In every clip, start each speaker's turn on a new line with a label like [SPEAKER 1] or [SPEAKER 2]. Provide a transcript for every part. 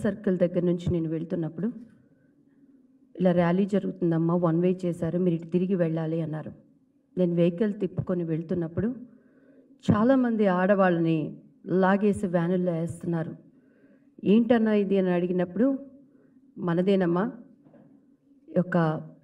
[SPEAKER 1] circle దగ్గర నుంచి నేను వెళ్తున్నప్పుడు ఇలా ర్యాలీ జరుగుతుందమ్మా వన్ వే చేశారు మీరు ఇటు తిరిగి వెళ్ళాలి అన్నారు నేను వెహికల్ తిప్పుకొని వెళ్తున్నప్పుడు చాలామంది ఆడవాళ్ళని లాగేసి వ్యానుల్లో వేస్తున్నారు ఏంటన్నా ఇది అని అడిగినప్పుడు మనదేనమ్మా ఈ యొక్క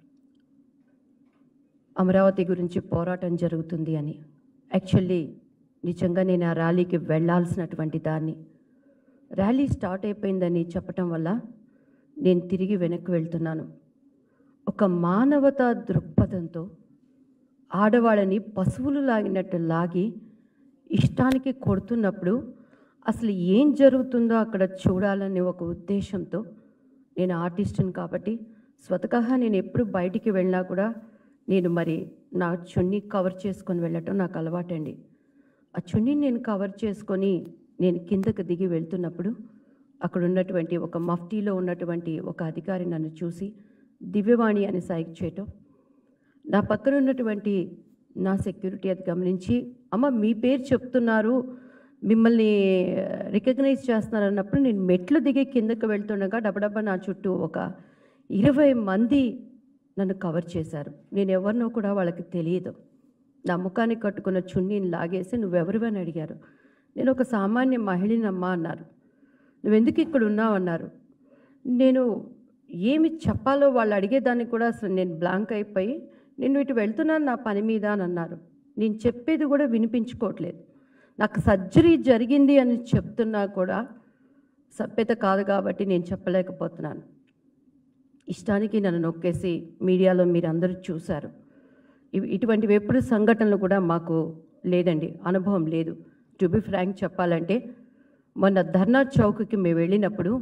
[SPEAKER 1] అమరావతి గురించి పోరాటం జరుగుతుంది అని యాక్చువల్లీ నిజంగా నేను ఆ ర్యాలీకి వెళ్ళాల్సినటువంటి దాన్ని ర్యాలీ స్టార్ట్ అయిపోయిందని చెప్పటం వల్ల నేను తిరిగి వెనక్కి వెళ్తున్నాను ఒక మానవతా దృక్పథంతో ఆడవాళ్ళని పశువులు లాగినట్టు లాగి ఇష్టానికి కొడుతున్నప్పుడు అసలు ఏం జరుగుతుందో అక్కడ చూడాలనే ఒక ఉద్దేశంతో నేను ఆర్టిస్టుని కాబట్టి స్వతహా నేను ఎప్పుడు బయటికి వెళ్ళినా కూడా నేను మరి నా చున్నీ కవర్ చేసుకొని వెళ్ళటం నాకు అలవాటండి ఆ చున్నీని నేను కవర్ చేసుకొని నేను కిందకు దిగి వెళ్తున్నప్పుడు అక్కడ ఉన్నటువంటి ఒక మఫ్టీలో ఉన్నటువంటి ఒక అధికారి నన్ను చూసి దివ్యవాణి అని సైక్ చేయటం నా పక్కన ఉన్నటువంటి నా సెక్యూరిటీ అది గమనించి అమ్మ మీ పేరు చెప్తున్నారు మిమ్మల్ని రికగ్నైజ్ చేస్తున్నారు అన్నప్పుడు నేను మెట్లు దిగి కిందకు వెళ్తుండగా డబడబా నా చుట్టూ ఒక ఇరవై మంది నన్ను కవర్ చేశారు నేను ఎవరినో కూడా వాళ్ళకి తెలియదు నా ముఖానికి కట్టుకున్న చున్నీని లాగేసి నువ్వెవరివని అడిగారు నేను ఒక సామాన్య మహిళనమ్మా అన్నారు నువ్వెందుకు ఇక్కడ ఉన్నావు అన్నారు నేను ఏమి చెప్పాలో వాళ్ళు అడిగేదానికి కూడా అసలు నేను బ్లాంక్ అయిపోయి నేను ఇటు వెళ్తున్నాను నా పని మీద అని అన్నారు నేను చెప్పేది కూడా వినిపించుకోవట్లేదు నాకు సర్జరీ జరిగింది అని చెప్తున్నా కూడా సభ్యత కాదు కాబట్టి నేను చెప్పలేకపోతున్నాను ఇష్టానికి నన్ను నొక్కేసి మీడియాలో మీరు అందరూ చూశారు ఇవి ఇటువంటివి ఎప్పుడు సంఘటనలు కూడా మాకు లేదండి అనుభవం లేదు టు బి ఫ్రాంక్ చెప్పాలంటే మొన్న ధర్నా చౌక్కి మేము వెళ్ళినప్పుడు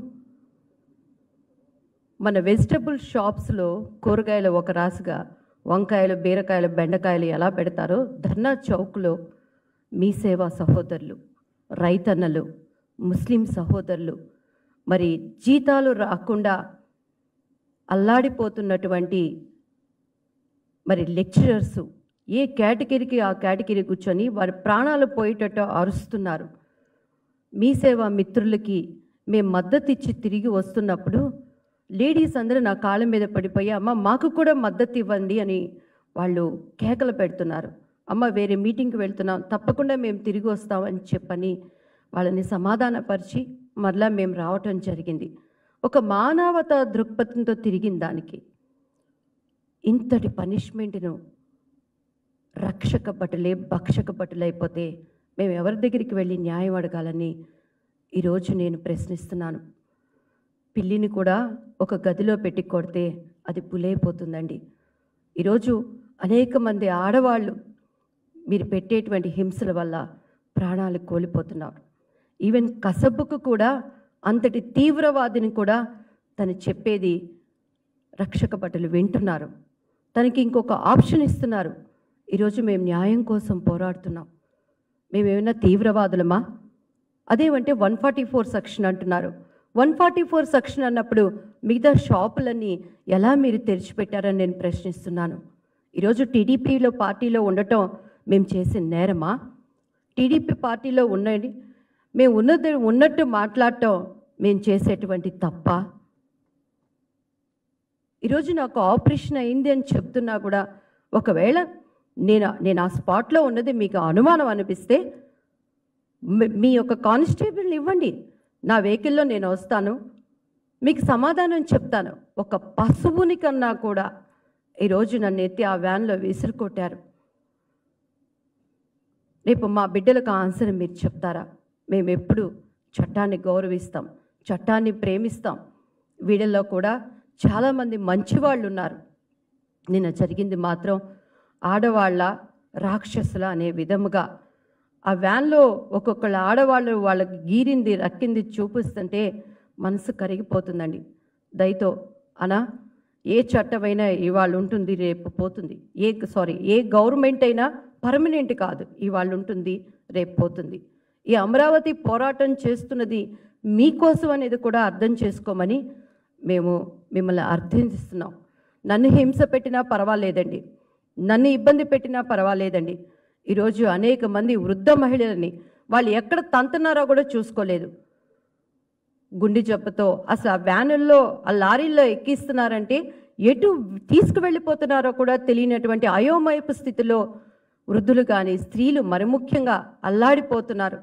[SPEAKER 1] మన వెజిటబుల్ షాప్స్లో కూరగాయలు ఒక రాసుగా వంకాయలు బీరకాయలు బెండకాయలు ఎలా పెడతారో ధర్నా చౌక్లో మీ సేవా సహోదరులు రైతన్నలు ముస్లిం సహోదరులు మరి జీతాలు రాకుండా అల్లాడిపోతున్నటువంటి మరి లెక్చరర్స్ ఏ కేటగిరీకి ఆ కేటగిరీ కూర్చొని వారి ప్రాణాలు పోయేటట్టు అరుస్తున్నారు మీ సేవా మిత్రులకి మేము మద్దతు ఇచ్చి తిరిగి వస్తున్నప్పుడు లేడీస్ అందరూ నా కాళ్ళ మీద పడిపోయి అమ్మ మాకు కూడా మద్దతు ఇవ్వండి అని వాళ్ళు కేకలు పెడుతున్నారు అమ్మ వేరే మీటింగ్కి వెళ్తున్నాం తప్పకుండా మేము తిరిగి వస్తామని చెప్పని వాళ్ళని సమాధానపరిచి మరలా మేము రావటం జరిగింది ఒక మానవత దృక్పథంతో తిరిగిన దానికి ఇంతటి పనిష్మెంట్ను రక్షక భటులే భక్షక భటులైపోతే మేము ఎవరి దగ్గరికి వెళ్ళి న్యాయం అడగాలని ఈరోజు నేను ప్రశ్నిస్తున్నాను పిల్లిని కూడా ఒక గదిలో పెట్టి కొడితే అది పులైపోతుందండి ఈరోజు అనేక మంది ఆడవాళ్ళు మీరు పెట్టేటువంటి హింసల వల్ల ప్రాణాలు కోల్పోతున్నారు ఈవెన్ కసబ్బుకు కూడా అంతటి తీవ్రవాదిని కూడా తను చెప్పేది రక్షక భటులు వింటున్నారు తనకి ఇంకొక ఆప్షన్ ఇస్తున్నారు ఈరోజు మేము న్యాయం కోసం పోరాడుతున్నాం మేమేమైనా తీవ్రవాదులమా అదేమంటే వన్ ఫార్టీ ఫోర్ సెక్షన్ అంటున్నారు వన్ ఫార్టీ ఫోర్ సెక్షన్ అన్నప్పుడు మిగతా షాపులన్నీ ఎలా మీరు తెరిచిపెట్టారని నేను ప్రశ్నిస్తున్నాను ఈరోజు టీడీపీలో పార్టీలో ఉండటం మేము చేసిన నేరమా టీడీపీ పార్టీలో ఉన్నది మేము ఉన్నది ఉన్నట్టు మాట్లాడటం మేము చేసేటువంటి తప్ప ఈరోజు నాకు ఆపరేషన్ అయింది అని చెప్తున్నా కూడా ఒకవేళ నేను నేను ఆ స్పాట్లో ఉన్నది మీకు అనుమానం అనిపిస్తే మీ- మీ యొక్క కానిస్టేబుల్ని ఇవ్వండి నా వెహికల్లో నేను వస్తాను మీకు సమాధానం చెప్తాను ఒక పశువుని కన్నా కూడా ఈరోజు నన్ను ఎత్తి ఆ వ్యాన్లో విసిరి కొట్టారు రేపు మా బిడ్డలకు ఆన్సర్ మీరు చెప్తారా మేము ఎప్పుడు చట్టాన్ని గౌరవిస్తాం చట్టాన్ని ప్రేమిస్తాం వీళ్ళల్లో కూడా చాలామంది మంచివాళ్ళు ఉన్నారు నిన్న జరిగింది మాత్రం ఆడవాళ్ళ రాక్షసుల అనే విధముగా ఆ వ్యాన్లో ఒక్కొక్కళ్ళ ఆడవాళ్ళు వాళ్ళకి గీరింది రక్కింది చూపిస్తుంటే మనసు కరిగిపోతుందండి దయతో అనా ఏ చట్టమైనా ఇవాళ ఉంటుంది రేపు పోతుంది ఏ సారీ ఏ గవర్నమెంట్ అయినా పర్మనెంట్ కాదు ఇవాళ ఉంటుంది రేపు పోతుంది ఈ అమరావతి పోరాటం చేస్తున్నది మీకోసం అనేది కూడా అర్థం చేసుకోమని మేము మిమ్మల్ని అర్థిస్తున్నాం నన్ను హింస పెట్టినా పర్వాలేదండి నన్ను ఇబ్బంది పెట్టినా పర్వాలేదండి ఈరోజు అనేక మంది వృద్ధ మహిళలని వాళ్ళు ఎక్కడ తంతున్నారో కూడా చూసుకోలేదు గుండె జబ్బుతో అసలు ఆ వ్యానుల్లో ఆ లారీల్లో ఎక్కిస్తున్నారంటే ఎటు తీసుకువెళ్ళిపోతున్నారో కూడా తెలియనటువంటి అయోమయపు స్థితిలో వృద్ధులు కానీ స్త్రీలు మరి ముఖ్యంగా అల్లాడిపోతున్నారు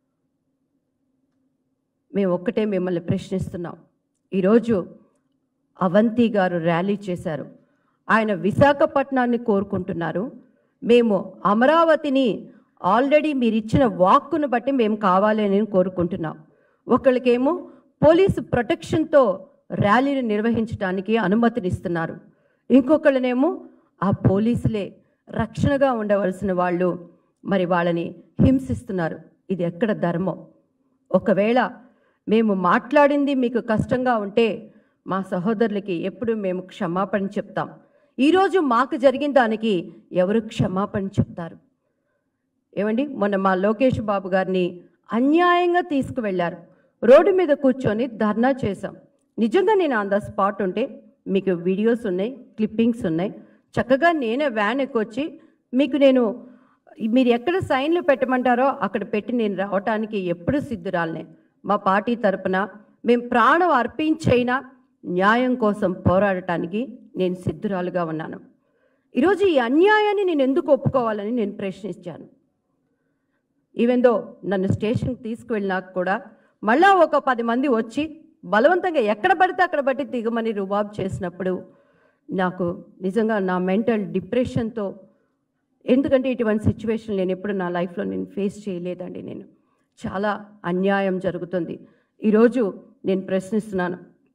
[SPEAKER 1] మేము ఒక్కటే మిమ్మల్ని ప్రశ్నిస్తున్నాం ఈరోజు అవంతి గారు ర్యాలీ చేశారు ఆయన విశాఖపట్నాన్ని కోరుకుంటున్నారు మేము అమరావతిని ఆల్రెడీ మీరు ఇచ్చిన వాక్కును బట్టి మేము కావాలి అని కోరుకుంటున్నాం ఒకళ్ళకేమో పోలీసు ప్రొటెక్షన్తో ర్యాలీని నిర్వహించడానికి అనుమతినిస్తున్నారు ఇంకొకళ్ళనేమో ఆ పోలీసులే రక్షణగా ఉండవలసిన వాళ్ళు మరి వాళ్ళని హింసిస్తున్నారు ఇది ఎక్కడ ధర్మం ఒకవేళ మేము మాట్లాడింది మీకు కష్టంగా ఉంటే మా సహోదరులకి ఎప్పుడు మేము క్షమాపణ చెప్తాం ఈరోజు మాకు జరిగిన దానికి ఎవరు క్షమాపణ చెప్తారు ఏమండి మొన్న మా లోకేష్ బాబు గారిని అన్యాయంగా తీసుకువెళ్ళారు రోడ్డు మీద కూర్చొని ధర్నా చేశాం నిజంగా నేను ఆన్ ద స్పాట్ ఉంటే మీకు వీడియోస్ ఉన్నాయి క్లిప్పింగ్స్ ఉన్నాయి చక్కగా నేనే వ్యాన్ ఎక్కొచ్చి మీకు నేను మీరు ఎక్కడ సైన్లు పెట్టమంటారో అక్కడ పెట్టి నేను రావటానికి ఎప్పుడు సిద్ధురాలనే మా పార్టీ తరపున మేము ప్రాణం అర్పించైనా న్యాయం కోసం పోరాడటానికి నేను సిద్ధురాలుగా ఉన్నాను ఈరోజు ఈ అన్యాయాన్ని నేను ఎందుకు ఒప్పుకోవాలని నేను ప్రశ్నించాను ఈవెన్ దో నన్ను స్టేషన్కి తీసుకువెళ్ళినాక కూడా మళ్ళా ఒక పది మంది వచ్చి బలవంతంగా ఎక్కడ పడితే అక్కడ బట్టి దిగమని రుబాబ్ చేసినప్పుడు నాకు నిజంగా నా మెంటల్ డిప్రెషన్తో ఎందుకంటే ఇటువంటి సిచ్యువేషన్ నేను ఎప్పుడు నా లైఫ్లో నేను ఫేస్ చేయలేదండి నేను చాలా అన్యాయం జరుగుతుంది ఈరోజు నేను ప్రశ్నిస్తున్నాను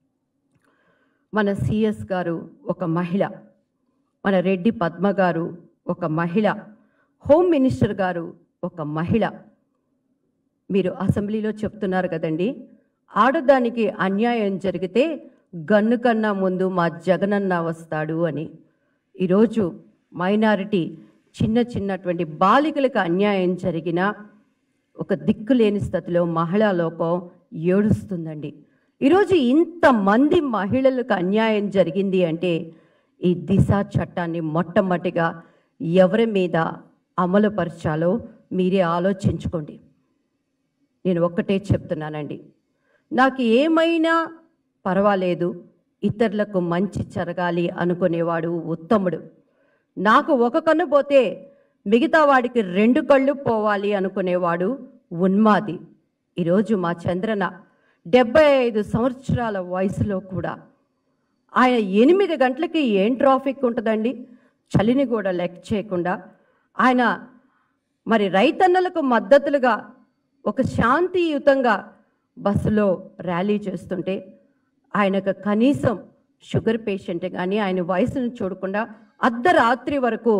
[SPEAKER 1] మన సిఎస్ గారు ఒక మహిళ మన రెడ్డి పద్మ గారు ఒక మహిళ హోమ్ మినిస్టర్ గారు ఒక మహిళ మీరు అసెంబ్లీలో చెప్తున్నారు కదండి ఆడదానికి అన్యాయం జరిగితే గన్ను కన్నా ముందు మా జగనన్న వస్తాడు అని ఈరోజు మైనారిటీ చిన్న చిన్నటువంటి బాలికలకు అన్యాయం జరిగినా ఒక దిక్కులేని స్థితిలో మహిళా లోకం ఏడుస్తుందండి ఈరోజు ఇంతమంది మహిళలకు అన్యాయం జరిగింది అంటే ఈ దిశ చట్టాన్ని మొట్టమొదటిగా ఎవరి మీద అమలుపరచాలో మీరే ఆలోచించుకోండి నేను ఒక్కటే చెప్తున్నానండి నాకు ఏమైనా పర్వాలేదు ఇతరులకు మంచి జరగాలి అనుకునేవాడు ఉత్తముడు నాకు ఒక కన్ను పోతే మిగతా వాడికి రెండు కళ్ళు పోవాలి అనుకునేవాడు ఉన్మాది ఈరోజు మా చంద్రన డెబ్బై ఐదు సంవత్సరాల వయసులో కూడా ఆయన ఎనిమిది గంటలకి ఏం ట్రాఫిక్ ఉంటుందండి చలిని కూడా లెక్క చేయకుండా ఆయన మరి రైతన్నలకు మద్దతులుగా ఒక శాంతియుతంగా బస్సులో ర్యాలీ చేస్తుంటే ఆయనకు కనీసం షుగర్ పేషెంట్ కానీ ఆయన వయసును చూడకుండా అర్ధరాత్రి వరకు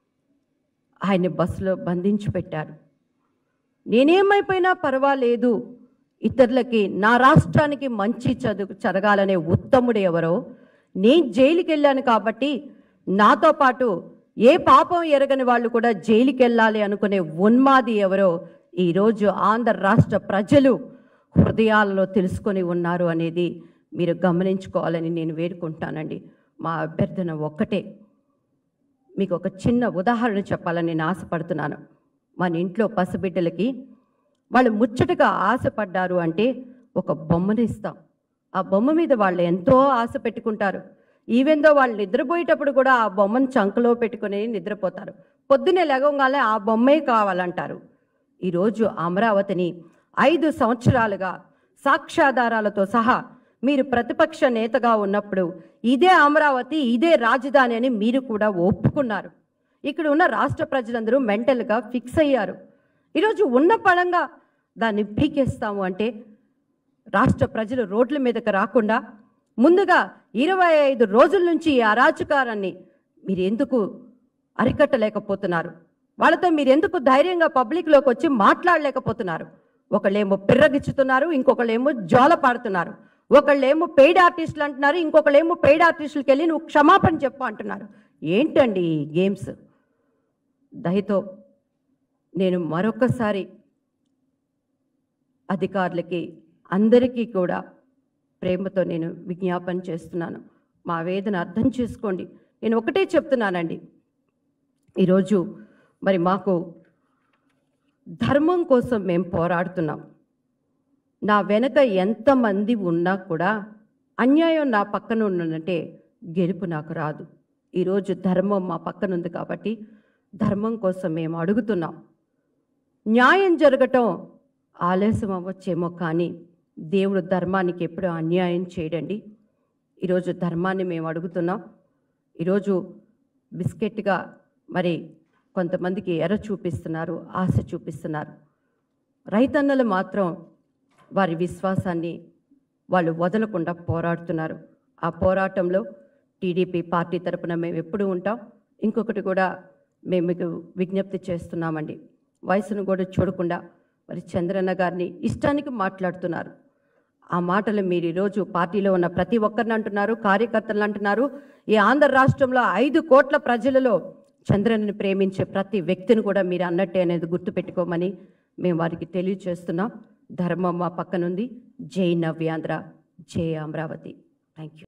[SPEAKER 1] ఆయన బస్సులో బంధించి పెట్టారు నేనేమైపోయినా పర్వాలేదు ఇతరులకి నా రాష్ట్రానికి మంచి చదువు జరగాలనే ఉత్తముడు ఎవరో నేను జైలుకి వెళ్ళాను కాబట్టి నాతో పాటు ఏ పాపం ఎరగని వాళ్ళు కూడా జైలుకి వెళ్ళాలి అనుకునే ఉన్మాది ఎవరో ఈరోజు ఆంధ్ర రాష్ట్ర ప్రజలు హృదయాలలో తెలుసుకొని ఉన్నారు అనేది మీరు గమనించుకోవాలని నేను వేడుకుంటానండి మా అభ్యర్థన ఒక్కటే మీకు ఒక చిన్న ఉదాహరణ చెప్పాలని నేను ఆశపడుతున్నాను మన ఇంట్లో పసిబిడ్డలకి వాళ్ళు ముచ్చటగా ఆశపడ్డారు అంటే ఒక బొమ్మను ఇస్తాం ఆ బొమ్మ మీద వాళ్ళు ఎంతో ఆశ పెట్టుకుంటారు ఈవెందో వాళ్ళు నిద్రపోయేటప్పుడు కూడా ఆ బొమ్మను చంకలో పెట్టుకుని నిద్రపోతారు పొద్దున్నే లేవగానే ఆ బొమ్మే కావాలంటారు ఈరోజు అమరావతిని ఐదు సంవత్సరాలుగా సాక్ష్యాధారాలతో సహా మీరు ప్రతిపక్ష నేతగా ఉన్నప్పుడు ఇదే అమరావతి ఇదే రాజధాని అని మీరు కూడా ఒప్పుకున్నారు ఇక్కడ ఉన్న రాష్ట్ర ప్రజలందరూ మెంటల్గా ఫిక్స్ అయ్యారు ఈరోజు ఉన్న పడంగా దాన్ని పీకేస్తాము అంటే రాష్ట్ర ప్రజలు రోడ్ల మీదకి రాకుండా ముందుగా ఇరవై ఐదు రోజుల నుంచి ఈ అరాచకారాన్ని మీరు ఎందుకు అరికట్టలేకపోతున్నారు వాళ్ళతో మీరు ఎందుకు ధైర్యంగా పబ్లిక్లోకి వచ్చి మాట్లాడలేకపోతున్నారు ఒకళ్ళేమో పిర్రగిచ్చుతున్నారు ఇంకొకళ్ళేమో జోల పాడుతున్నారు ఒకళ్ళేమో పెయిడ్ ఆర్టిస్టులు అంటున్నారు ఇంకొకళ్ళేమో పెయిడ్ ఆర్టిస్టులకి వెళ్ళి నువ్వు క్షమాపణ చెప్పు అంటున్నారు ఏంటండి ఈ గేమ్స్ దయతో నేను మరొకసారి అధికారులకి అందరికీ కూడా ప్రేమతో నేను విజ్ఞాపన చేస్తున్నాను మా వేదన అర్థం చేసుకోండి నేను ఒకటే చెప్తున్నానండి ఈరోజు మరి మాకు ధర్మం కోసం మేము పోరాడుతున్నాం నా వెనక ఎంతమంది ఉన్నా కూడా అన్యాయం నా పక్కన ఉన్నదంటే గెలుపు నాకు రాదు ఈరోజు ధర్మం మా పక్కన ఉంది కాబట్టి ధర్మం కోసం మేము అడుగుతున్నాం న్యాయం జరగటం ఆలస్యం అవ్వచ్చేమో కానీ దేవుడు ధర్మానికి ఎప్పుడూ అన్యాయం చేయడండి ఈరోజు ధర్మాన్ని మేము అడుగుతున్నాం ఈరోజు బిస్కెట్గా మరి కొంతమందికి ఎర్ర చూపిస్తున్నారు ఆశ చూపిస్తున్నారు రైతన్నలు మాత్రం వారి విశ్వాసాన్ని వాళ్ళు వదలకుండా పోరాడుతున్నారు ఆ పోరాటంలో టీడీపీ పార్టీ తరపున మేము ఎప్పుడు ఉంటాం ఇంకొకటి కూడా మేము మీకు విజ్ఞప్తి చేస్తున్నామండి వయసును కూడా చూడకుండా మరి చంద్రన్న గారిని ఇష్టానికి మాట్లాడుతున్నారు ఆ మాటలు మీరు ఈరోజు పార్టీలో ఉన్న ప్రతి ఒక్కరిని అంటున్నారు కార్యకర్తలు అంటున్నారు ఈ ఆంధ్ర రాష్ట్రంలో ఐదు కోట్ల ప్రజలలో చంద్రన్ని ప్రేమించే ప్రతి వ్యక్తిని కూడా మీరు అన్నట్టే అనేది గుర్తుపెట్టుకోమని మేము వారికి తెలియజేస్తున్నాం ధర్మం మా పక్కనుంది జై నవ్యాంధ్ర జై అమరావతి థ్యాంక్ యూ